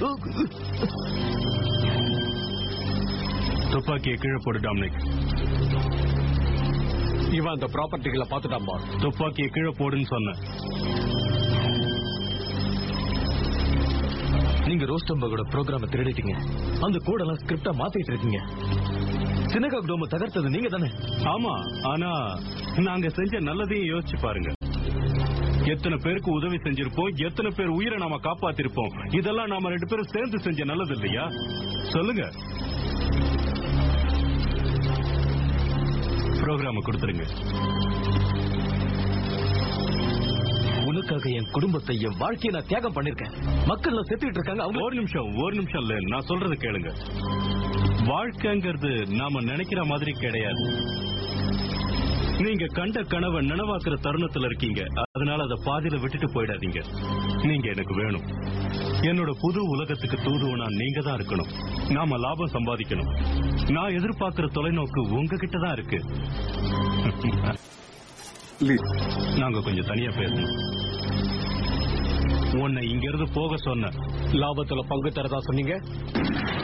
துப்பாக்கியை கீழே போடு டாமினிக் இவன் அந்த ப்ராப்பர்ட்டிகளை பார்த்துட்டான் பாஸ் துப்பாக்கியை கீழே போடுன்னு சொன்னேன் நீங்க ரோஸ்டம்பகோட ப்ரோக்ராம திருடிட்டீங்க அந்த கோடெல்லாம் ஸ்கிரிப்டா மாத்திட்டு இருக்கீங்க சினகாக் டோம தகர்த்தது நீங்க தானே ஆமா ஆனா நாங்க செஞ்ச நல்லதையும் யோசிச்சு பாருங்க எத்தனை பேருக்கு உதவி செஞ்சிருப்போம் எத்தனை பேர் உயிரை நாம காப்பாத்திருப்போம் இதெல்லாம் நாம ரெண்டு பேரும் சேர்ந்து செஞ்ச நல்லது இல்லையா சொல்லுங்க ப்ரோக்ராம கொடுத்துருங்க உனக்காக என் குடும்பத்தை என் வாழ்க்கையை நான் தியாகம் பண்ணிருக்கேன் மக்கள் எல்லாம் செத்துக்கிட்டு இருக்காங்க அவங்க ஒரு நிமிஷம் ஒரு நிமிஷம் இல்ல நான் சொல்றது கேளுங்க வாழ்க்கைங்கிறது நாம நினைக்கிற மாதிரி கிடையாது நீங்க கண்ட கனவை நனவாக்குற தருணத்துல இருக்கீங்க அதனால அதை பாதியில விட்டுட்டு போயிடாதீங்க நீங்க எனக்கு வேணும் என்னோட புது உலகத்துக்கு தூதுவனா நீங்க தான் இருக்கணும் நாம லாபம் சம்பாதிக்கணும் நான் எதிர்பார்க்கிற தொலைநோக்கு உங்ககிட்ட தான் இருக்கு நாங்க கொஞ்சம் தனியா பேசணும் உன்னை இங்க இருந்து போக சொன்ன லாபத்துல பங்கு தரதா சொன்னீங்க